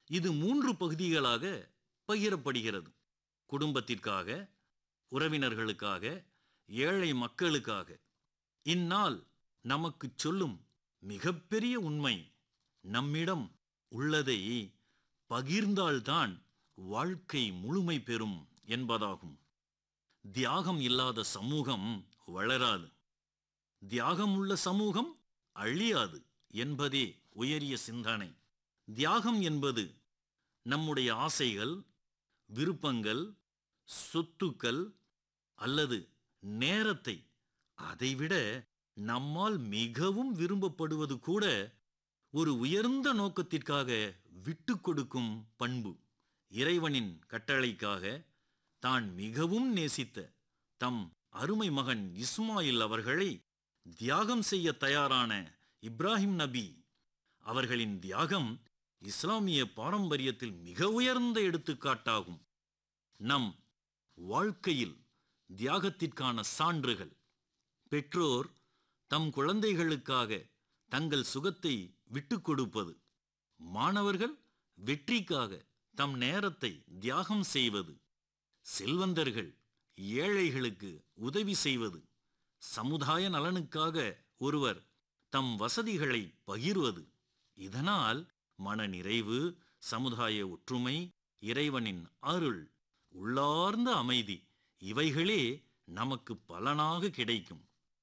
இது மூன்று பகுதிகளாக பகிரப்படுகிறது குடும்பத்திற்காக உறவினர்களுக்காக ஏழை மக்களுக்காக இந்நாள் நமக்குச் சொல்லும் மிகப்பெரிய உண்மை நம்மிடம் உள்ளதை பகிர்ந்தால்தான் வாழ்க்கை முழுமை பெறும் என்பதாகும் தியாகம் இல்லாத சமூகம் வளராது தியாகம் உள்ள சமூகம் அழியாது என்பதே உயரிய சிந்தனை தியாகம் என்பது நம்முடைய ஆசைகள் விருப்பங்கள் சொத்துக்கள் அல்லது நேரத்தை அதைவிட நம்மால் மிகவும் விரும்பப்படுவது கூட ஒரு உயர்ந்த நோக்கத்திற்காக விட்டு கொடுக்கும் பண்பு இறைவனின் கட்டளைக்காக தான் மிகவும் நேசித்த தம் அருமை மகன் இஸ்மாயில் அவர்களை தியாகம் செய்ய தயாரான இப்ராஹிம் நபி அவர்களின் தியாகம் இஸ்லாமிய பாரம்பரியத்தில் மிக உயர்ந்த எடுத்துக்காட்டாகும் நம் வாழ்க்கையில் தியாகத்திற்கான சான்றுகள் பெற்றோர் தம் குழந்தைகளுக்காக தங்கள் சுகத்தை விட்டுக் கொடுப்பது மாணவர்கள் வெற்றிக்காக தம் நேரத்தை தியாகம் செய்வது செல்வந்தர்கள் ஏழைகளுக்கு உதவி செய்வது சமுதாய நலனுக்காக ஒருவர் தம் வசதிகளை பகிர்வது இதனால் மனநிறைவு சமுதாய ஒற்றுமை இறைவனின் அருள் உள்ளார்ந்த அமைதி இவைகளே நமக்கு பலனாக கிடைக்கும்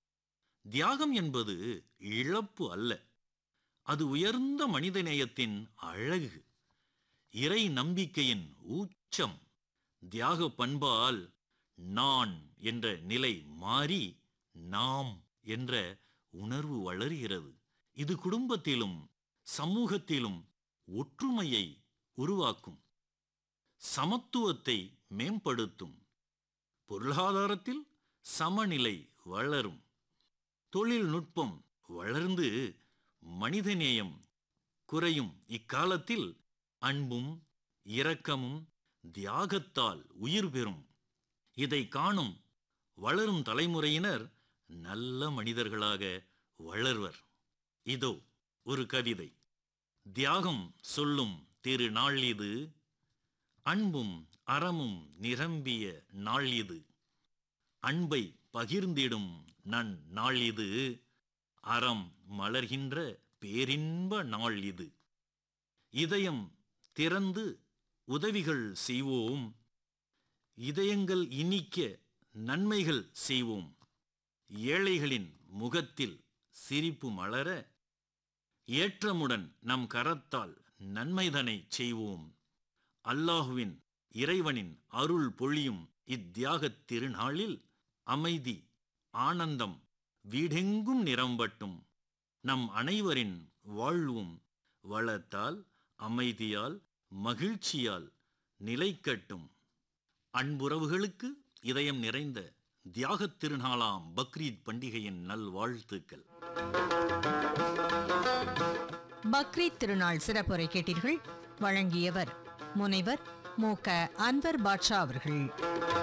தியாகம் என்பது இழப்பு அல்ல அது உயர்ந்த மனிதநேயத்தின் அழகு இறை நம்பிக்கையின் உச்சம் தியாக பண்பால் நான் என்ற நிலை மாறி நாம் என்ற உணர்வு வளர்கிறது இது குடும்பத்திலும் சமூகத்திலும் ஒற்றுமையை உருவாக்கும் சமத்துவத்தை மேம்படுத்தும் பொருளாதாரத்தில் சமநிலை வளரும் தொழில்நுட்பம் வளர்ந்து மனிதநேயம் குறையும் இக்காலத்தில் அன்பும் இரக்கமும் தியாகத்தால் உயிர் பெறும் இதை காணும் வளரும் தலைமுறையினர் நல்ல மனிதர்களாக வளர்வர் இதோ ஒரு கவிதை தியாகம் சொல்லும் திருநாள் இது அன்பும் அறமும் நிரம்பிய நாள் இது அன்பை பகிர்ந்திடும் நன் நாள் இது அறம் மலர்கின்ற பேரின்ப நாள் இது இதயம் திறந்து உதவிகள் செய்வோம் இதயங்கள் இனிக்க நன்மைகள் செய்வோம் ஏழைகளின் முகத்தில் சிரிப்பு மலர ஏற்றமுடன் நம் கரத்தால் நன்மைதனை செய்வோம் அல்லாஹுவின் இறைவனின் அருள் பொழியும் இத்தியாகத் திருநாளில் அமைதி ஆனந்தம் வீடெங்கும் நிரம்பட்டும் நம் அனைவரின் வாழ்வும் வளத்தால் அமைதியால் மகிழ்ச்சியால் நிலைக்கட்டும் அன்புறவுகளுக்கு இதயம் நிறைந்த தியாகத் திருநாளாம் பக்ரீத் பண்டிகையின் நல்வாழ்த்துக்கள் பக்ரீத் திருநாள் சிறப்புரை கேட்டீர்கள் வழங்கியவர் முனைவர் மு க அன்வர் பாட்ஷா அவர்கள்